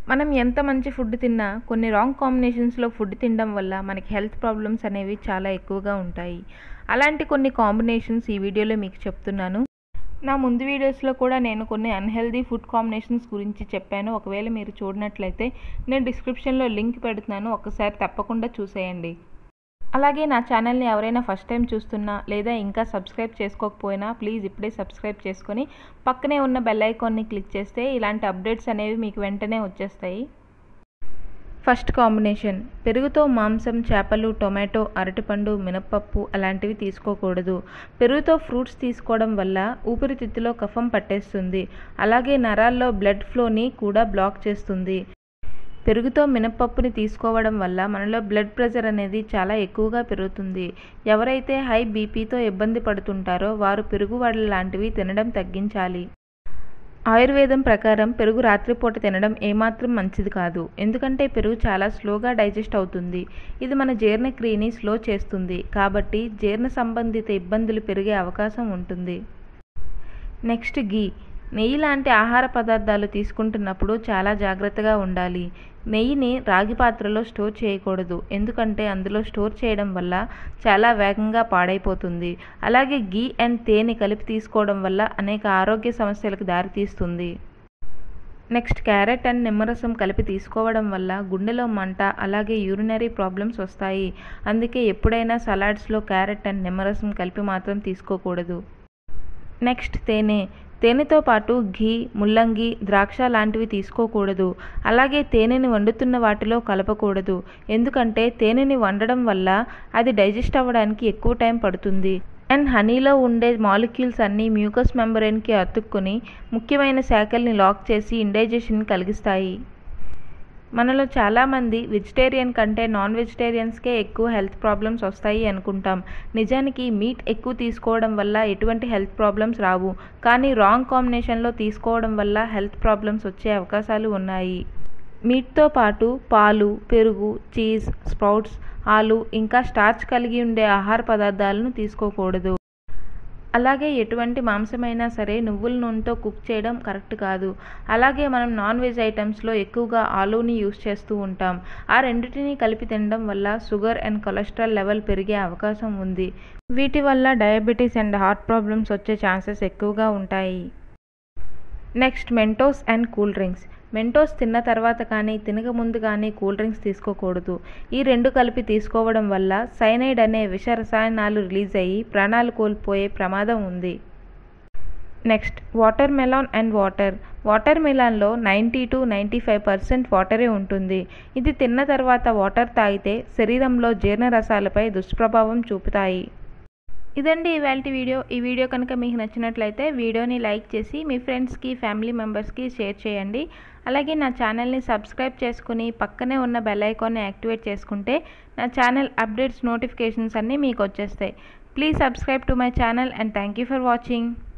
మనం ఎంత మంచి ఫుడ్ తిన్నా కొన్ని రాంగ్ కాంబినేషన్స్లో ఫుడ్ తినడం వల్ల మనకి హెల్త్ ప్రాబ్లమ్స్ అనేవి చాలా ఎక్కువగా ఉంటాయి అలాంటి కొన్ని కాంబినేషన్స్ ఈ వీడియోలో మీకు చెప్తున్నాను నా ముందు వీడియోస్లో కూడా నేను కొన్ని అన్హెల్దీ ఫుడ్ కాంబినేషన్స్ గురించి చెప్పాను ఒకవేళ మీరు చూడనట్లయితే నేను డిస్క్రిప్షన్లో లింక్ పెడుతున్నాను ఒకసారి తప్పకుండా చూసేయండి అలాగే నా ఛానల్ని ఎవరైనా ఫస్ట్ టైం చూస్తున్నా లేదా ఇంకా సబ్స్క్రైబ్ చేసుకోకపోయినా ప్లీజ్ ఇప్పుడే సబ్స్క్రైబ్ చేసుకొని పక్కనే ఉన్న బెల్ ఐకాన్ని క్లిక్ చేస్తే ఇలాంటి అప్డేట్స్ అనేవి మీకు వెంటనే వచ్చేస్తాయి ఫస్ట్ కాంబినేషన్ పెరుగుతో మాంసం చేపలు టొమాటో అరటిపండు మినప్పప్పు అలాంటివి తీసుకోకూడదు పెరుగుతో ఫ్రూట్స్ తీసుకోవడం వల్ల ఊపిరితిత్తులో కఫం పట్టేస్తుంది అలాగే నరాల్లో బ్లడ్ ఫ్లోని కూడా బ్లాక్ చేస్తుంది పెరుగుతో మినప్పప్పుని తీసుకోవడం వల్ల మనలో బ్లడ్ ప్రెషర్ అనేది చాలా ఎక్కువగా పెరుగుతుంది ఎవరైతే హై బీపీతో ఇబ్బంది పడుతుంటారో వారు పెరుగు వడలు లాంటివి తినడం తగ్గించాలి ఆయుర్వేదం ప్రకారం పెరుగు రాత్రిపూట తినడం ఏమాత్రం మంచిది కాదు ఎందుకంటే పెరుగు చాలా స్లోగా డైజెస్ట్ అవుతుంది ఇది మన జీర్ణక్రియని స్లో చేస్తుంది కాబట్టి జీర్ణ సంబంధిత ఇబ్బందులు పెరిగే అవకాశం ఉంటుంది నెక్స్ట్ గీ నెయ్యి లాంటి ఆహార పదార్థాలు తీసుకుంటున్నప్పుడు చాలా జాగ్రత్తగా ఉండాలి నెయ్యిని రాగి పాత్రలో స్టోర్ చేయకూడదు ఎందుకంటే అందులో స్టోర్ చేయడం వల్ల చాలా వేగంగా పాడైపోతుంది అలాగే గీ అండ్ తేనె కలిపి తీసుకోవడం వల్ల అనేక ఆరోగ్య సమస్యలకు దారితీస్తుంది నెక్స్ట్ క్యారెట్ అండ్ నిమ్మరసం కలిపి తీసుకోవడం వల్ల గుండెలో మంట అలాగే యూరినరీ ప్రాబ్లమ్స్ వస్తాయి అందుకే ఎప్పుడైనా సలాడ్స్లో క్యారెట్ అండ్ నిమ్మరసం కలిపి మాత్రం తీసుకోకూడదు నెక్స్ట్ తేనె తేనెతో పాటు ఘీ ముల్లంగి ద్రాక్ష లాంటివి తీసుకోకూడదు అలాగే తేనెని వండుతున్న వాటిలో కలపకూడదు ఎందుకంటే తేనెని వండడం వల్ల అది డైజెస్ట్ అవ్వడానికి ఎక్కువ టైం పడుతుంది అండ్ హనీలో ఉండే మాలిక్యూల్స్ అన్నీ మ్యూకస్ మెంబరెన్కి అతుక్కుని ముఖ్యమైన శాఖల్ని లాక్ చేసి ఇండైజెషన్ కలిగిస్తాయి మనలో చాలామంది వెజిటేరియన్ కంటే నాన్ వెజిటేరియన్స్కే ఎక్కువ హెల్త్ ప్రాబ్లమ్స్ వస్తాయి అనుకుంటాం నిజానికి మీట్ ఎక్కువ తీసుకోవడం వల్ల ఎటువంటి హెల్త్ ప్రాబ్లమ్స్ రావు కానీ రాంగ్ కాంబినేషన్లో తీసుకోవడం వల్ల హెల్త్ ప్రాబ్లమ్స్ వచ్చే అవకాశాలు ఉన్నాయి మీట్తో పాటు పాలు పెరుగు చీజ్ స్ప్రౌట్స్ ఆలు ఇంకా స్టార్చ్ కలిగి ఉండే ఆహార పదార్థాలను తీసుకోకూడదు అలాగే ఎటువంటి మాంసమైనా సరే నువ్వుల నూనెతో కుక్ చేయడం కరెక్ట్ కాదు అలాగే మనం నాన్ వెజ్ ఐటమ్స్లో ఎక్కువగా ఆలూని యూస్ చేస్తూ ఉంటాం ఆ రెండింటిని కలిపి తినడం వల్ల షుగర్ అండ్ కొలెస్ట్రాల్ లెవెల్ పెరిగే అవకాశం ఉంది వీటి వల్ల డయాబెటీస్ అండ్ హార్ట్ ప్రాబ్లమ్స్ వచ్చే ఛాన్సెస్ ఎక్కువగా ఉంటాయి next Mentos and cool drinks Mentos తిన్న తర్వాత కానీ తినక ముందు కానీ కూల్ డ్రింక్స్ తీసుకోకూడదు ఈ రెండు కలిపి తీసుకోవడం వల్ల సైనైడ్ అనే విష రసాయనాలు రిలీజ్ అయ్యి ప్రాణాలు కోల్పోయే ప్రమాదం ఉంది next water melon and water water మెలాన్లో ninety two ninety five percent వాటరే ఉంటుంది ఇది తిన్న తర్వాత వాటర్ తాగితే శరీరంలో జీర్ణరసాలపై దుష్ప్రభావం చూపుతాయి ఇదండి ఇవాళ వీడియో ఈ వీడియో కనుక మీకు నచ్చినట్లయితే వీడియోని లైక్ చేసి మీ ఫ్రెండ్స్కి ఫ్యామిలీ మెంబర్స్కి షేర్ చేయండి అలాగే నా ఛానల్ని సబ్స్క్రైబ్ చేసుకుని పక్కనే ఉన్న బెల్ ఐకాన్ని యాక్టివేట్ చేసుకుంటే నా ఛానల్ అప్డేట్స్ నోటిఫికేషన్స్ అన్నీ మీకు వచ్చేస్తాయి please subscribe to my channel and thank you for watching